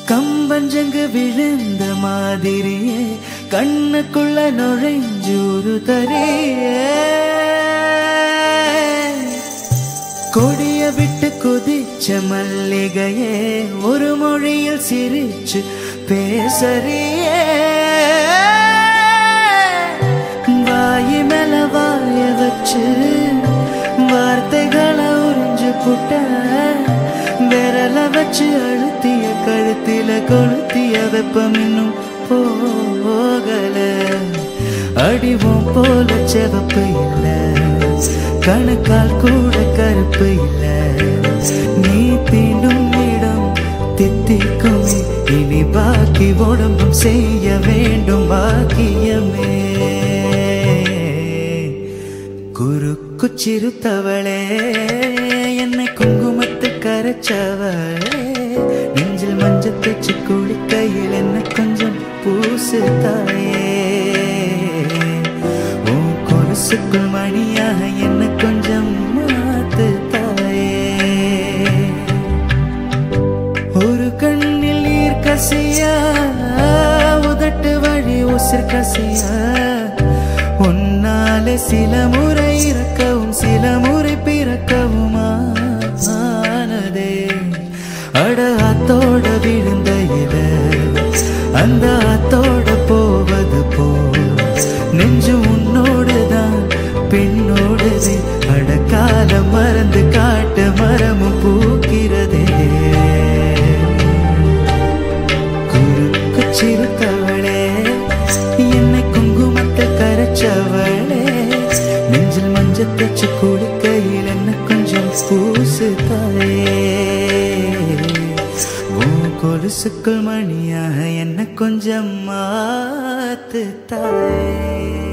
கம்பஞ்சங்கு விழுந்த மாதிரியே கண்ணுக்குள்ள நுழைஞ்சூரு தரியே கொடிய விட்டு குதிச்ச மல்லிகையே ஒரு மொழியில் சிரிச்சு பேசறியே வாயி மேல வாய வச்சு வார்த்தைகளை உறிஞ்சு புட்ட விரல வச்சு அழுத்திய கழுத்தில கொளுத்திய வெப்பம் இன்னும் போகல அடிவோம் போல செவப்பு இல்ல கணுக்கால் கூட கருப்பு இல்ல நீ தீண்டும் இடம் தித்திக்குமே இனி பாக்கி உடம்பும் செய்ய வேண்டும் பாக்கியமே குறுக்கு சிறுத்தவளே என்னை குங்குமத்து கரைச்சவளே நெஞ்சில் மஞ்சள் தேச்சு குளிக்கையில் என்ன கொஞ்சம் பூசு தாயே உன் கொலுசுக்குள் மணியாக என்ன கொஞ்சம் மாத்து தாயே ஒரு கண்ணில் நீர் கசியா உதட்டு வழி உசிர் கசியா உன்னாலே சில முறை இறக்கவும் சில முறை பிறக்கவும் ஆனதே அட அத்தோட விழுந்த இல அந்த அத்தோட போவது போ நெஞ்சு உன்னோடுதான் பெண்ணோடுது அட காலம் மறந்து காட்டு மரமும் பூக்கிறதே குறுக்கு சிறுத்தவளே என்னை குங்குமத்தை கரைச்சவளே நெஞ்சில் மஞ்சள் தச்சு கொடுக்கையில் என்ன கொஞ்சம் பூசு தாயே உன் கொலுசுக்குள் மணியாக என்ன கொஞ்சம் மாத்து தாயே